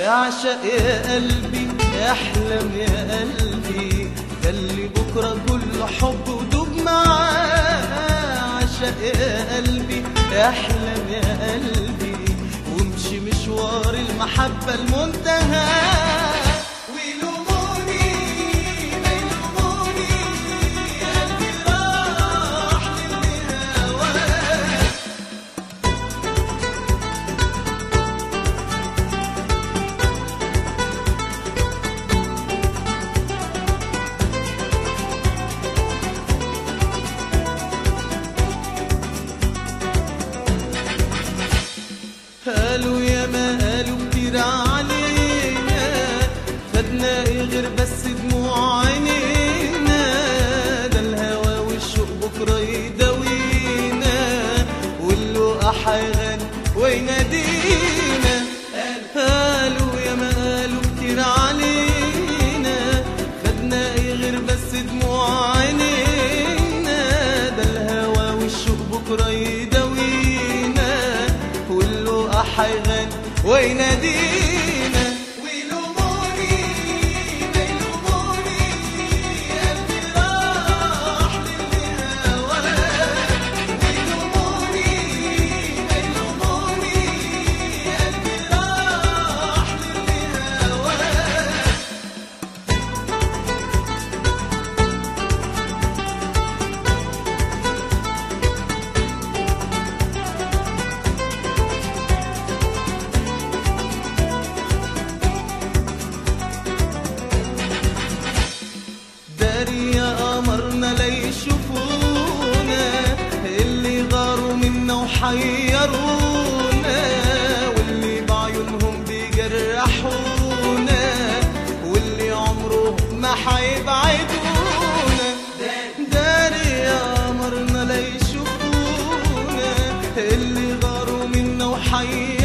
اعشق يا قلبي احلم يا قلبي خلي بكرة كل حب ودوب معاه اعشق يا قلبي احلم يا قلبي وامشي مشوار المحبة المنتهى ويلوموني ما يلوموني قلبي راح للهوى قالوا يا ما قالوا كتير علينا خدنا ايه غير بس دموع عينينا ده الهوى والشوق بكره يداوينا واللقا حيغني وينادينا قالوا يا ما قالوا كتير علينا خدنا ايه غير بس دموع عينينا ده الهوى والشوق بكره يداوينا واللقا حيغني وينادينا ويلوموني ما يلوموني قلبي راح للهوى ويلوموني ما يلوموني قلبي راح للهوى داري يا قمرنا لا يشوفونا اللي غاروا منا وحيرونا واللي بعيونهم بيجرحونا واللي عمرهم ما حيبعدونا داري يا قمرنا لا يشوفونا اللي غاروا منا وحيرونا